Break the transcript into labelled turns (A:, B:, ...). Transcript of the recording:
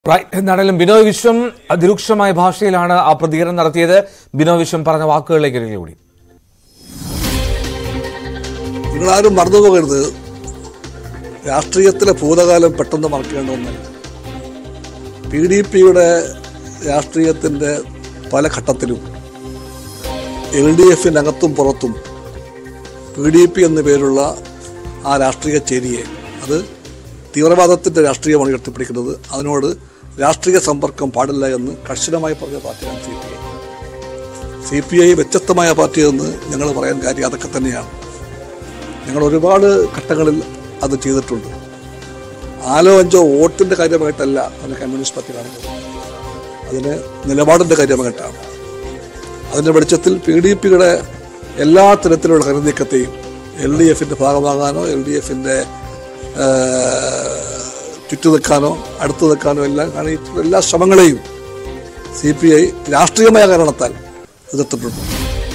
A: right എന്നാണെങ്കിലും Binoy വിശ്വം അതിരൂക്ഷമായ ഭാഷയിലാണ് ആ പ്രതികരണം നടത്തിയത് ബിനോയ് വിശ്വം പറഞ്ഞ വാക്കുകളിലേക്ക് ഒരിക്കൽ കൂടി
B: നിങ്ങളാരും മറന്നുപോകരുത് രാഷ്ട്രീയത്തിലെ ഭൂതകാലം പെട്ടെന്ന് മറക്കേണ്ട ഒന്നല്ല പി ഡി പിയുടെ രാഷ്ട്രീയത്തിൻ്റെ പല ഘട്ടത്തിലും എൽ ഡി എഫിനകത്തും പുറത്തും പി ഡി പി എന്ന പേരുള്ള ആ രാഷ്ട്രീയ ചേരിയെ അത് തീവ്രവാദത്തിൻ്റെ രാഷ്ട്രീയമാണ് ഉയർത്തിപ്പിടിക്കുന്നത് അതിനോട് രാഷ്ട്രീയ സമ്പർക്കം പാടില്ല എന്ന് കർശനമായി പറഞ്ഞ പാർട്ടിയാണ് C P I C P I വ്യത്യസ്തമായ പാർട്ടിയെന്ന് ഞങ്ങൾ പറയാൻ കാര്യം അതൊക്കെ തന്നെയാണ് ഞങ്ങൾ ഒരുപാട് ഘട്ടങ്ങളിൽ അത് ചെയ്തിട്ടുണ്ട് നാലോ അഞ്ചോ വോട്ടിൻ്റെ കാര്യമായിട്ടല്ല അതിനെ കമ്മ്യൂണിസ്റ്റ് പാർട്ടി കാണുന്നത് അതിന് നിലപാടിൻ്റെ കാര്യമായിട്ടാണ് അതിൻ്റെ വെളിച്ചത്തിൽ പി ഡി പിയുടെ എല്ലാ തരത്തിലുള്ള കരുനീക്കത്തെയും എൽ ഡി എഫിൻ്റെ ഭാഗമാകാനോ എൽ ഡി എഫിൻ്റെ ചുറ്റു നിൽക്കാനോ അടുത്ത് നിൽക്കാനോ എല്ലാം കാണിച്ചിട്ടുള്ള എല്ലാ ശ്രമങ്ങളെയും സി പി ഐ രാഷ്ട്രീയമായ കാരണത്താൽ എതിർത്തിട്ടുണ്ട്